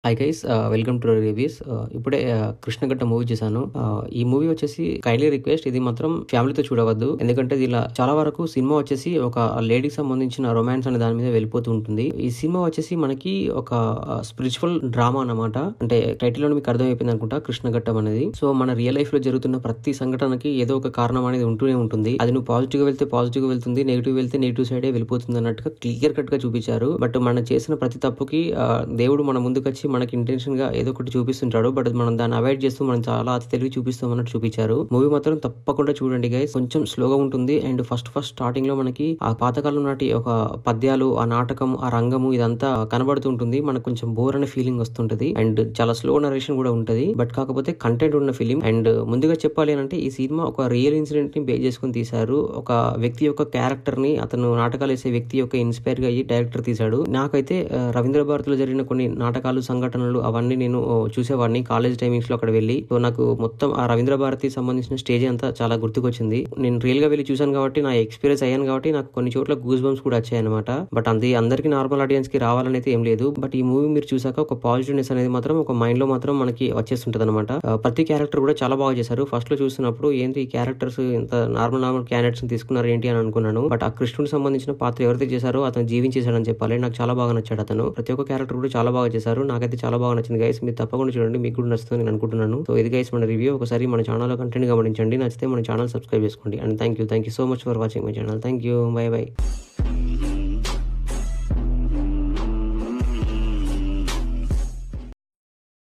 hi guys welcome to reviews ఇప్పుడే uh, Krishnagatta movie చూసాను Uh, ఈ మూవీ వచ్చేసి కైలీ రిక్వెస్ట్ ఇది మాత్రం ఫ్యామిలీతో చూడవద్దు ఎందుకంటే ఇలా చాలా వరకు సినిమా వచ్చేసి ఒక లేడీకి సంబంధించిన రొమాన్స్ అనే దాని మీద వెళ్ళిపోతూ ఉంటుంది ఈ సినిమా వచ్చేసి మనకి ఒక స్పిరిచువల్ డ్రామా అన్నమాట అంటే టైటిల్ లో మీకు అర్థమైపోయింది అనుకుంటా కృష్ణఘట్టం అనేది సో మన రియల్ లైఫ్ లో జరుగుతున్న ప్రతి సంఘటనకి ఏదో ఒక కారణం అనేది ఉంటూనే ఉంటుంది అది నువ్వు పాజిటివ్ గా వెళ్తే పాజిటివ్ గా వెళ్తుంది నెగిటివ్ వెళ్తే నెగిటివ్ సైడే వెళ్ళిపోతుంది అన్నట్టుగా క్లియర్ కట్ గా చూపించారు బట్ మనం చేసిన ప్రతి తప్పుకి ఆ, దేవుడు మన ముందుకు వచ్చి మనకి ఇంటెన్షన్ గా ఏదో ఒకటి చూపిస్తుంటాడు బట్ మనం దాన్ని అవాయిడ్ చేస్తూ మనం చాలా అతి తెలివి చూపిస్తాం అన్నట్టు చూపించారు మూవీ మాత్రం తప్పకుండా చూడండి గైస్ కొంచెం స్లోగా ఉంటుంది అండ్ ఫస్ట్ ఫస్ట్ స్టార్టింగ్ లో మనకి ఆ పాతకాలం నాటి ఒక పద్యాలు ఆ నాటకం ఆ రంగము ఇదంతా కనబడుతూ ఉంటుంది మనకు కొంచెం బోర్ అనే ఫీలింగ్ వస్తుంటది అండ్ చాలా స్లో నరేషన్ కూడా ఉంటది బట్ కాకపోతే కంటెంట్ ఉన్న ఫిలిం అండ్ ముందుగా చెప్పాలి అని అంటే ఈ సినిమా ఒక రియల్ ఇన్సిడెంట్ ని బేస్ చేసుకుని తీశారు ఒక వ్యక్తి యొక్క క్యారెక్టర్ ని అతను నాటకాలు వేసే వ్యక్తి యొక్క ఇన్స్పైర్ గా అయ్యి డైరెక్టర్ తీశాడు నాకైతే ఆ, రవీంద్ర భారతిలో జరిగిన కొన్ని నాటకాలు సంఘటనలు అవన్నీ నేను ఓ, చూసేవాడిని కాలేజ్ టైమింగ్స్ లో అక్కడ వెళ్ళి సో నాకు మొత్తం ఆ రవీంద్ర భారతి సంబంధించిన స్టేజ్ అంతా చాలా గుర్తుకొచ్చింది నేను రియల్ గా వెళ్ళి చూసాను కాబట్టి నా ఎక్స్పీరియన్స్ అయ్యాను కాబట్టి నాకు కొన్ని చోట్ల గూస్ బంప్స్ కూడా వచ్చాయి అనమాట బట్ అది అందరికి నార్మల్ ఆడియన్స్ కి రావాలని అయితే ఏం లేదు బట్ ఈ మూవీ మీరు చూసాక ఒక పాజిటివ్నెస్ అనేది మాత్రం ఒక మైండ్ లో మాత్రం మనకి వచ్చేస్తుంటది అనమాట ప్రతి క్యారెక్టర్ కూడా చాలా బాగా చేశారు ఫస్ట్ లో చూసినప్పుడు ఏంటి ఈ క్యారెక్టర్స్ ఇంత నార్మల్ నార్మల్ క్యాండిడేట్స్ తీసుకున్నారు ఏంటి అని అనుకున్నాను బట్ ఆ కృష్ణుడికి సంబంధించిన పాత్ర ఎవరైతే చేశారో అతను జీవించేశాడని చెప్పాలి నాకు చాలా బాగా నచ్చాడు అతను ప్రతి ఒక్క క్యారెక్టర్ కూడా చాలా బాగా చేశారు నాకైతే చాలా బాగా నచ్చింది గైస్ మీరు తప్పకుండా చూడండి మీకు కూడా నచ్చుతుంది నేను అనుకుంటున్నాను సో ఇది గైస్ మన రివ్యూ ఒకసారి మన ఛానల్ కంటెంట్ గమనించండి నచ్చితే మన ఛానల్ సబ్స్క్రైబ్ చేసుకోండి and thank you thank you so much for watching my channel thank you bye by